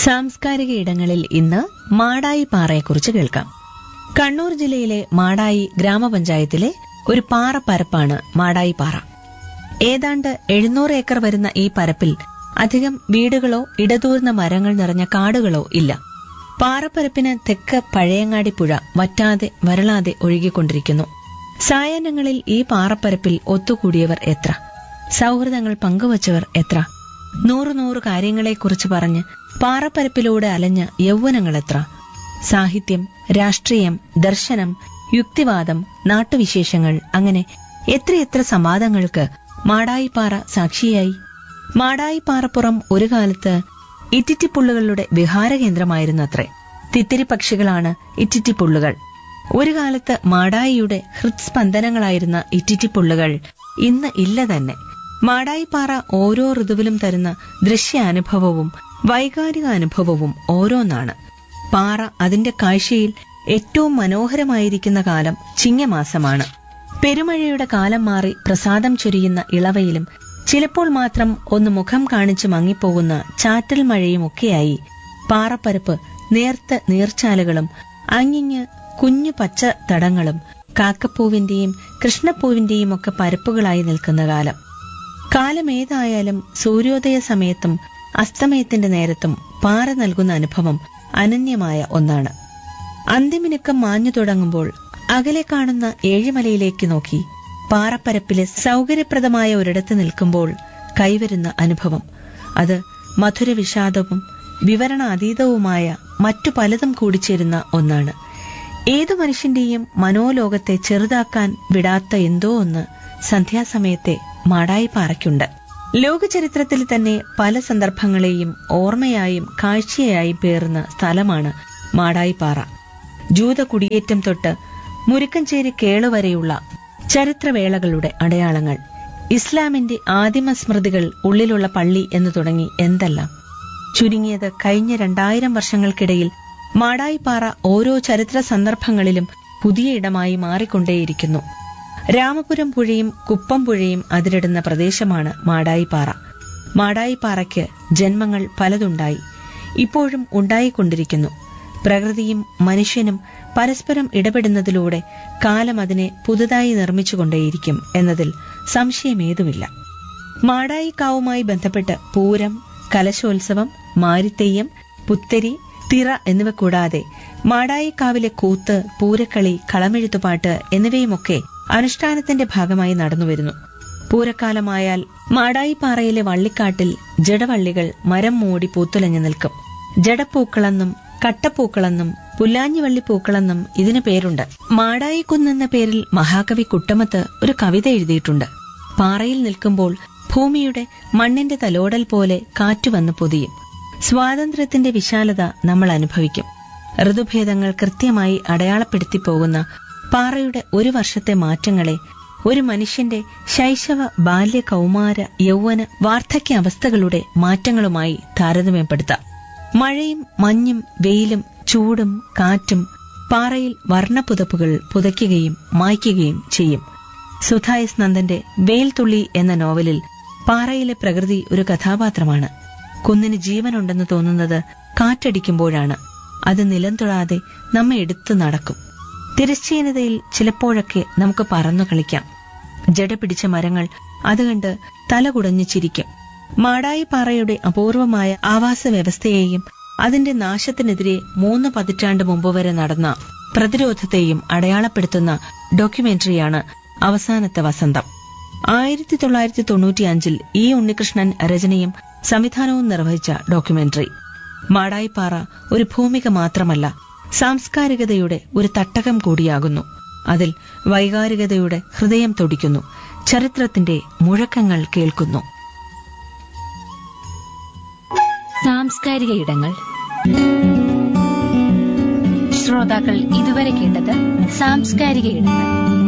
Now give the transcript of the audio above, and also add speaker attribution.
Speaker 1: സാംസ്കാരിക ഇടങ്ങളിൽ ഇന്ന് മാടായി പാറയെക്കുറിച്ച് കേൾക്കാം കണ്ണൂർ ജില്ലയിലെ മാടായി ഗ്രാമപഞ്ചായത്തിലെ ഒരു പാറ പരപ്പാണ് മാടായി പാറ ഏതാണ്ട് എഴുന്നൂറ് ഏക്കർ വരുന്ന ഈ പരപ്പിൽ അധികം വീടുകളോ ഇടതൂർന്ന മരങ്ങൾ നിറഞ്ഞ കാടുകളോ ഇല്ല പാറപ്പരപ്പിന് തെക്ക് പഴയങ്ങാടി പുഴ വറ്റാതെ വരളാതെ ഒഴുകിക്കൊണ്ടിരിക്കുന്നു സായാഹ്നങ്ങളിൽ ഈ പാറപ്പരപ്പിൽ ഒത്തുകൂടിയവർ എത്ര സൗഹൃദങ്ങൾ പങ്കുവച്ചവർ എത്ര നൂറു നൂറ് കാര്യങ്ങളെക്കുറിച്ച് പറഞ്ഞ് പാറപ്പരപ്പിലൂടെ അലഞ്ഞ യൗവനങ്ങൾ എത്ര സാഹിത്യം രാഷ്ട്രീയം ദർശനം യുക്തിവാദം നാട്ടുവിശേഷങ്ങൾ അങ്ങനെ എത്രയെത്ര സംവാദങ്ങൾക്ക് മാടായിപ്പാറ സാക്ഷിയായി മാടായിപ്പാറപ്പുറം ഒരു കാലത്ത് ഇറ്റിറ്റിപ്പുള്ളുകളുടെ വിഹാരകേന്ദ്രമായിരുന്നത്രേ തിത്തിരി പക്ഷികളാണ് ഇറ്റിറ്റിപ്പുള്ളുകൾ ഒരു കാലത്ത് മാടായിയുടെ ഹൃത്സ്പന്ദനങ്ങളായിരുന്ന ഇറ്റിറ്റിപ്പുള്ളുകൾ ഇന്ന് ഇല്ല തന്നെ മാടായിപ്പാറ ഓരോ ഋതുവിലും തരുന്ന ദൃശ്യാനുഭവവും വൈകാരിക അനുഭവവും ഓരോന്നാണ് പാറ അതിന്റെ കാഴ്ചയിൽ ഏറ്റവും മനോഹരമായിരിക്കുന്ന കാലം ചിങ്ങമാസമാണ് പെരുമഴയുടെ കാലം മാറി പ്രസാദം ചൊരിയുന്ന ഇളവയിലും ചിലപ്പോൾ മാത്രം ഒന്ന് മുഖം കാണിച്ച് മങ്ങിപ്പോകുന്ന ചാറ്റൽ മഴയുമൊക്കെയായി പാറപ്പരപ്പ് നേർത്ത നീർച്ചാലുകളും അങ്ങിങ്ങ് കുഞ്ഞു പച്ച തടങ്ങളും കാക്കപ്പൂവിന്റെയും കൃഷ്ണപ്പൂവിന്റെയും ഒക്കെ പരപ്പുകളായി നിൽക്കുന്ന കാലം കാലമേതായാലും സൂര്യോദയ സമയത്തും അസ്തമയത്തിന്റെ നേരത്തും പാറ നൽകുന്ന അനുഭവം അനന്യമായ ഒന്നാണ് അന്തിമിനുക്കം മാഞ്ഞു തുടങ്ങുമ്പോൾ അകലെ കാണുന്ന ഏഴിമലയിലേക്ക് നോക്കി പാറപ്പരപ്പിലെ സൗകര്യപ്രദമായ ഒരിടത്ത് നിൽക്കുമ്പോൾ കൈവരുന്ന അനുഭവം അത് മധുരവിഷാദവും വിവരണാതീതവുമായ മറ്റു പലതും കൂടിച്ചേരുന്ന ഒന്നാണ് ഏതു മനുഷ്യന്റെയും മനോലോകത്തെ ചെറുതാക്കാൻ വിടാത്ത എന്തോ ഒന്ന് സന്ധ്യാസമയത്തെ മാടായി പാറയ്ക്കുണ്ട് ലോകചരിത്രത്തിൽ തന്നെ പല സന്ദർഭങ്ങളെയും ഓർമ്മയായും കാഴ്ചയായും പേറുന്ന സ്ഥലമാണ് മാടായിപ്പാറ ജൂത കുടിയേറ്റം തൊട്ട് മുരുക്കഞ്ചേരി കേളുവരെയുള്ള ചരിത്രവേളകളുടെ അടയാളങ്ങൾ ഇസ്ലാമിന്റെ ആദിമ സ്മൃതികൾ ഉള്ളിലുള്ള പള്ളി എന്ന് തുടങ്ങി എന്തെല്ലാം ചുരുങ്ങിയത് കഴിഞ്ഞ രണ്ടായിരം വർഷങ്ങൾക്കിടയിൽ മാടായിപ്പാറ ഓരോ ചരിത്ര സന്ദർഭങ്ങളിലും പുതിയ ഇടമായി മാറിക്കൊണ്ടേയിരിക്കുന്നു രാമപുരം പുഴയും കുപ്പം പുഴയും അതിരിടുന്ന പ്രദേശമാണ് മാടായിപ്പാറ മാടായിപ്പാറയ്ക്ക് ജന്മങ്ങൾ പലതുണ്ടായി ഇപ്പോഴും ഉണ്ടായിക്കൊണ്ടിരിക്കുന്നു പ്രകൃതിയും മനുഷ്യനും പരസ്പരം ഇടപെടുന്നതിലൂടെ കാലം അതിനെ പുതുതായി നിർമ്മിച്ചുകൊണ്ടേയിരിക്കും എന്നതിൽ സംശയമേതുമില്ല മാടായിക്കാവുമായി ബന്ധപ്പെട്ട് പൂരം കലശോത്സവം മാരിത്തെയ്യം പുത്തരി തിറ എന്നിവ കൂടാതെ മാടായിക്കാവിലെ കൂത്ത് പൂരക്കളി കളമെഴുത്തുപാട്ട് എന്നിവയുമൊക്കെ അനുഷ്ഠാനത്തിന്റെ ഭാഗമായി നടന്നുവരുന്നു പൂരക്കാലമായാൽ മാടായിപ്പാറയിലെ വള്ളിക്കാട്ടിൽ ജഡവള്ളികൾ മരം മൂടി പൂത്തുലഞ്ഞു നിൽക്കും ജഡപ്പൂക്കളെന്നും കട്ടപ്പൂക്കളെന്നും പുല്ലാഞ്ഞിവള്ളി പൂക്കളെന്നും ഇതിന് പേരുണ്ട് മാടായിക്കുന്നെന്ന പേരിൽ മഹാകവി കുട്ടമത്ത് ഒരു കവിത എഴുതിയിട്ടുണ്ട് പാറയിൽ നിൽക്കുമ്പോൾ ഭൂമിയുടെ മണ്ണിന്റെ തലോടൽ പോലെ കാറ്റുവന്ന് പൊതിയും സ്വാതന്ത്ര്യത്തിന്റെ വിശാലത നമ്മൾ അനുഭവിക്കും ഋതുഭേദങ്ങൾ കൃത്യമായി അടയാളപ്പെടുത്തി പോകുന്ന പാറയുടെ ഒരു വർഷത്തെ മാറ്റങ്ങളെ ഒരു മനുഷ്യന്റെ ശൈശവ ബാല്യ കൗമാര യൗവന വാർദ്ധക്യ അവസ്ഥകളുടെ മാറ്റങ്ങളുമായി താരതമ്യപ്പെടുത്താം മഴയും മഞ്ഞും വെയിലും ചൂടും കാറ്റും പാറയിൽ വർണ്ണപുതപ്പുകൾ പുതയ്ക്കുകയും മായ്ക്കുകയും ചെയ്യും സുധായസ് നന്ദന്റെ വേൽത്തുള്ളി എന്ന നോവലിൽ പാറയിലെ പ്രകൃതി ഒരു കഥാപാത്രമാണ് കുന്നിന് ജീവനുണ്ടെന്ന് തോന്നുന്നത് കാറ്റടിക്കുമ്പോഴാണ് അത് നിലം തൊഴാതെ നമ്മെ എടുത്തു നടക്കും തിരശ്ചീനതയിൽ ചിലപ്പോഴൊക്കെ നമുക്ക് പറന്നു കളിക്കാം ജട പിടിച്ച മരങ്ങൾ അത് കണ്ട് തലകുടഞ്ഞു ചിരിക്കും മാടായി പാറയുടെ അപൂർവമായ ആവാസ വ്യവസ്ഥയെയും അതിന്റെ നാശത്തിനെതിരെ മൂന്ന് പതിറ്റാണ്ട് മുമ്പ് വരെ നടന്ന പ്രതിരോധത്തെയും അടയാളപ്പെടുത്തുന്ന ഡോക്യുമെന്ററിയാണ് അവസാനത്തെ വസന്തം ആയിരത്തി തൊള്ളായിരത്തി തൊണ്ണൂറ്റിയഞ്ചിൽ ഇ ഉണ്ണികൃഷ്ണൻ രചനയും സംവിധാനവും നിർവഹിച്ച ഡോക്യുമെന്ററി മാടായിപ്പാറ ഒരു ഭൂമിക മാത്രമല്ല സാംസ്കാരികതയുടെ ഒരു തട്ടകം കൂടിയാകുന്നു അതിൽ വൈകാരികതയുടെ ഹൃദയം തുടിക്കുന്നു ചരിത്രത്തിന്റെ മുഴക്കങ്ങൾ കേൾക്കുന്നു
Speaker 2: സാംസ്കാരിക ഇടങ്ങൾ ശ്രോതാക്കൾ ഇതുവരെ കേട്ടത് സാംസ്കാരിക ഇടങ്ങൾ